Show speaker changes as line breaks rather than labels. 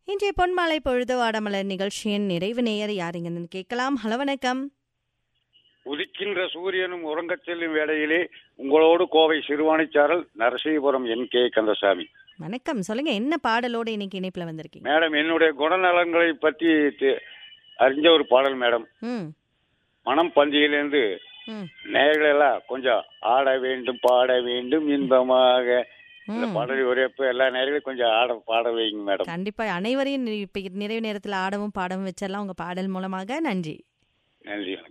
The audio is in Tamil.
இன்றைய பொன்மாலை பொழுது ஆடமலர் நிகழ்ச்சியின் நிறைவு நேயர் யாருங்கன்னு கேட்கலாம் ஹலோ வணக்கம்
உதிக்கின்ற சூரியனும் உறங்கச் செல்லும் வேளையிலே உங்களோடு கோவை சிறுவாணிச்சாரல் நரசீபுரம் என் கே கந்தசாமி
வணக்கம் சொல்லுங்க என்ன பாடலோட இன்னைக்கு இணைப்புல வந்திருக்கீங்க
மேடம் என்னுடைய குணநலன்களை பற்றி தெ- அறிஞ்ச ஒரு பாடல் மேடம்
ம்
மனம் பந்தியிலிருந்து
ம்
நேயர்களெல்லாம் கொஞ்சம் ஆட வேண்டும் பாட வேண்டும் இன்பமாக இந்த
ம்.
பாடல் ஒரேப்ப எல்லா நேயர்களும் கொஞ்சம் ஆட பாட வைங்க மேடம்
கண்டிப்பா அனைவரையும் நி- இப்ப நிறைவு நேரத்துல ஆடவும் பாடவும் வச்சிடலாம் உங்க பாடல் மூலமாக நன்றி
நன்றி வணக்கம்